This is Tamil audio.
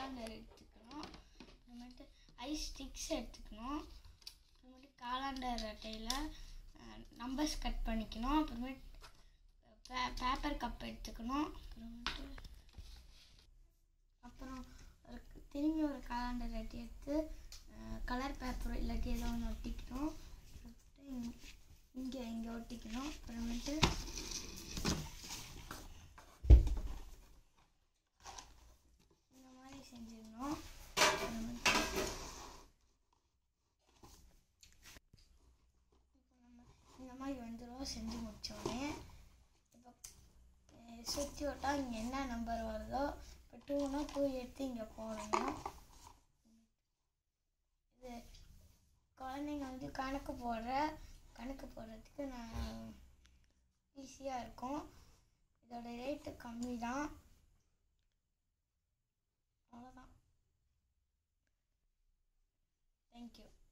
காலாண்டர் எடுத்துக்கணும் அப்புறமேட்டு ஐ ஸ்டிக்ஸ் எடுத்துக்கணும் அப்புறமேட்டு காலாண்டர் அட்டையில் நம்பர்ஸ் கட் பண்ணிக்கணும் அப்புறமேட்டு பே பேப்பர் கப் எடுத்துக்கணும் அப்புறமேட்டு அப்புறம் ஒரு திரும்பி ஒரு காலாண்டர் அட்டை எடுத்து கலர் பேப்பர் இல்லாட்டி ஏதோ ஒன்று ஒட்டிக்கணும் இங்கே இங்கே ஒட்டிக்கணும் அப்புறமேட்டு இந்த மாதிரி செஞ்சிடணும் அப்புறமேட்டு இப்போ நம்ம இந்த மாதிரி வந்துடும் செஞ்சு முடிச்சோடனே இப்போ சுற்றி விட்டா இங்கே என்ன நம்பர் வருதோ இப்போ டூனா டூ எடுத்து இங்கே போடணும் இது குழந்தைங்க வந்து கணக்கு போடுற கணக்கு போடுறதுக்கு நான் ஈஸியாக இருக்கும் இதோட ரேட்டு கம்மி தான் அவ்வளோதான் தேங்க்யூ